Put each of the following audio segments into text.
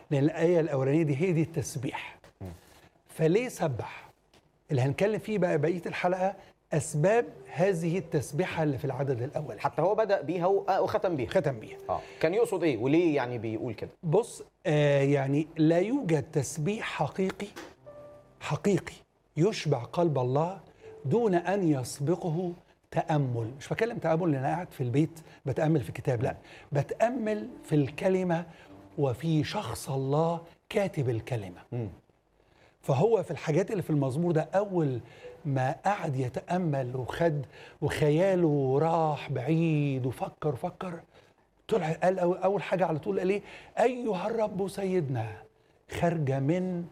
لان الايه الاولانيه دي هي دي التسبيح فليه سبح اللي هنتكلم فيه بقى بقيه الحلقه اسباب هذه التسبيحه اللي في العدد الاول حتى هو بدا بيها و- آه، وختم بيها ختم بيها اه كان يقصد ايه وليه يعني بيقول كده بص آه يعني لا يوجد تسبيح حقيقي حقيقي يشبع قلب الله دون ان يسبقه تامل مش بكلم تامل لان انا قاعد في البيت بتامل في كتاب لا بتامل في الكلمه وفي شخص الله كاتب الكلمه مم. فهو في الحاجات اللي في المزمور ده اول ما قعد يتامل وخد وخياله راح بعيد وفكر وفكر طلع قال أول- اول حاجه على طول قال ايه ايها الرب سيدنا خارجه من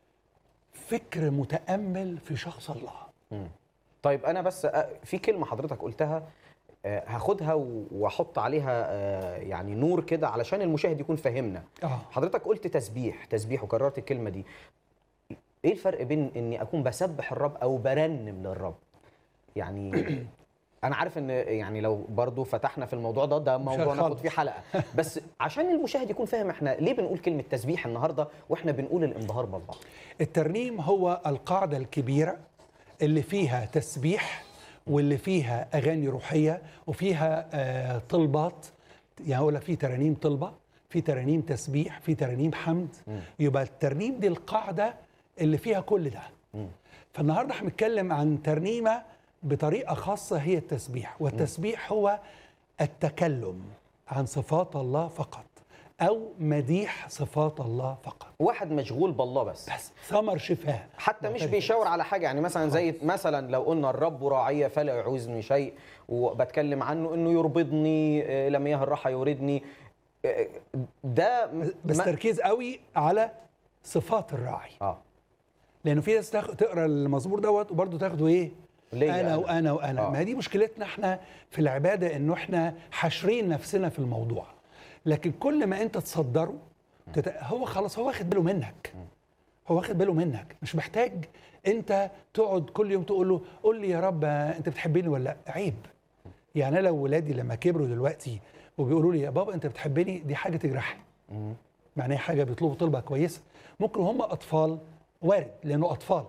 فكر متامل في شخص الله مم. طيب انا بس آه، في كلمه حضرتك قلتها آه، هاخدها و- واحط عليها آه، يعني نور كده علشان المشاهد يكون فاهمنا اه حضرتك قلت تسبيح تسبيح وكررت الكلمه دي ايه الفرق بين اني اكون بسبح الرب او برنم للرب يعني انا عارف ان يعني لو برضو فتحنا في الموضوع ده ده موضوع ناخد خالص. فيه حلقه بس عشان المشاهد يكون فاهم احنا ليه بنقول كلمه تسبيح النهارده واحنا بنقول الانبهار بالله الترنيم هو القاعده الكبيره اللي فيها تسبيح واللي فيها اغاني روحيه وفيها آه طلبات يعني اقول لك في ترانيم طلبه في ترانيم تسبيح في ترانيم حمد يبقى الترنيم دي القاعده اللي فيها كل ده فالنهارده هنتكلم عن ترنيمه بطريقه خاصه هي التسبيح والتسبيح هو التكلم عن صفات الله فقط او مديح صفات الله فقط واحد مشغول بالله بس بس ثمر شفاء حتى مش معترف. بيشاور على حاجه يعني مثلا زي مثلا لو قلنا الرب راعيه فلا يعوزني شيء وبتكلم عنه انه يربضني آه، الى مياه الراحه يوردني آه، ده بس ما- تركيز قوي على صفات الراعي اه لانه في ناس تاخ- تقرا المزمور دوت وبرضه تاخده ايه ليا انا أنا. وانا وانا آه. ما دي مشكلتنا احنا في العباده انه احنا حاشرين نفسنا في الموضوع لكن كل ما انت تصدره تت... هو خلاص هو واخد باله منك هو واخد باله منك مش محتاج انت تقعد كل يوم تقول له قول لي يا رب آه، انت بتحبني ولا لا عيب يعني انا لو ولادي لما كبروا دلوقتي وبيقولوا لي يا بابا انت بتحبني دي حاجه تجرحني مم. معناها حاجه بيطلبوا طلبه كويسه ممكن هم اطفال وارد لانه اطفال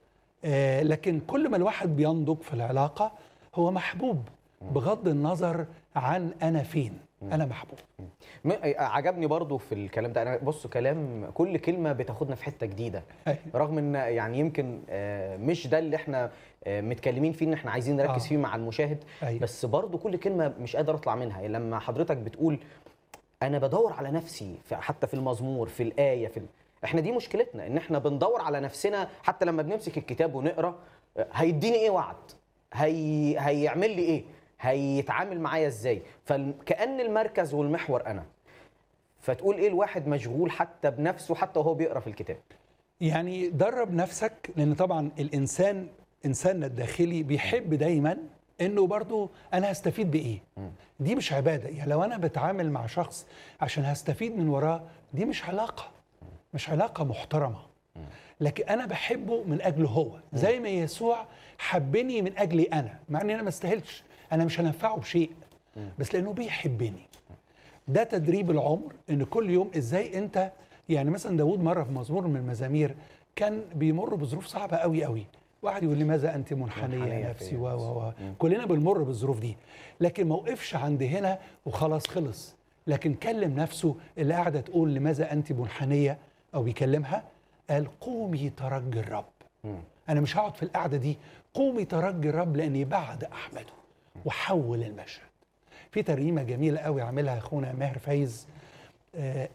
آه لكن كل ما الواحد بينضج في العلاقه هو محبوب بغض النظر عن انا فين انا محبوب م- عجبني برضو في الكلام ده انا بص كلام كل كلمه بتاخدنا في حته جديده أيوة. رغم ان يعني يمكن آه، مش ده اللي احنا آه، متكلمين فيه ان احنا عايزين نركز آه. فيه مع المشاهد أيوة. بس برضو كل كلمه مش قادر اطلع منها يعني لما حضرتك بتقول انا بدور على نفسي في حتى في المزمور في الايه في ال... احنا دي مشكلتنا ان احنا بندور على نفسنا حتى لما بنمسك الكتاب ونقرا آه، هيديني ايه وعد هي... هيعمل لي ايه هيتعامل معايا ازاي فكأن المركز والمحور انا فتقول ايه الواحد مشغول حتى بنفسه حتى وهو بيقرا في الكتاب يعني درب نفسك لان طبعا الانسان انساننا الداخلي بيحب دايما انه برضو انا هستفيد بايه دي مش عباده يعني لو انا بتعامل مع شخص عشان هستفيد من وراه دي مش علاقه مش علاقه محترمه لكن انا بحبه من اجله هو زي ما يسوع حبني من اجلي انا مع ان انا ما استاهلش انا مش هنفعه بشيء بس لانه بيحبني ده تدريب العمر ان كل يوم ازاي انت يعني مثلا داود مره في مزمور من المزامير كان بيمر بظروف صعبه قوي قوي واحد يقول لماذا انت منحنيه منحنية يا نفسي في و و و كلنا بنمر بالظروف دي لكن ما وقفش عند هنا وخلاص خلص لكن كلم نفسه اللي قاعده تقول لماذا انت منحنيه او بيكلمها قال قومي ترجي الرب انا مش هقعد في القعده دي قومي ترجي الرب لاني بعد احمده وحول المشهد في ترنيمه جميله قوي عاملها اخونا ماهر فايز آه،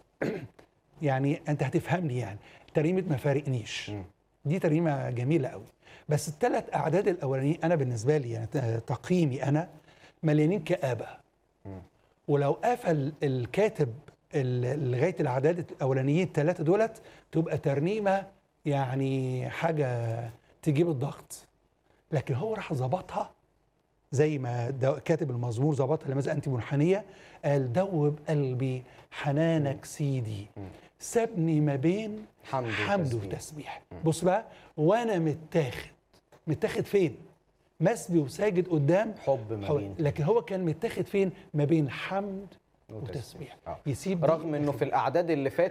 يعني انت هتفهمني يعني ترنيمه ما فارقنيش دي ترنيمه جميله قوي بس الثلاث اعداد الاولانيين انا بالنسبه لي يعني ت- تقييمي انا مليانين كابه ولو قفل الكاتب ال- لغايه الاعداد الاولانيين الثلاثه دولت تبقى ترنيمه يعني حاجه تجيب الضغط لكن هو راح ظبطها زي ما دو- كاتب المزمور ظبطها لماذا انت منحنيه قال دوب قلبي حنانك سيدي سابني ما بين حمد حمد وتسبيح. وتسبيح بص بقى وانا متاخد متاخد فين مسبي وساجد قدام حب ما حو- بين لكن هو كان متاخد فين ما بين حمد وتسبيح. وتسبيح آه. يسيب دي رغم انه في الاعداد اللي فاتت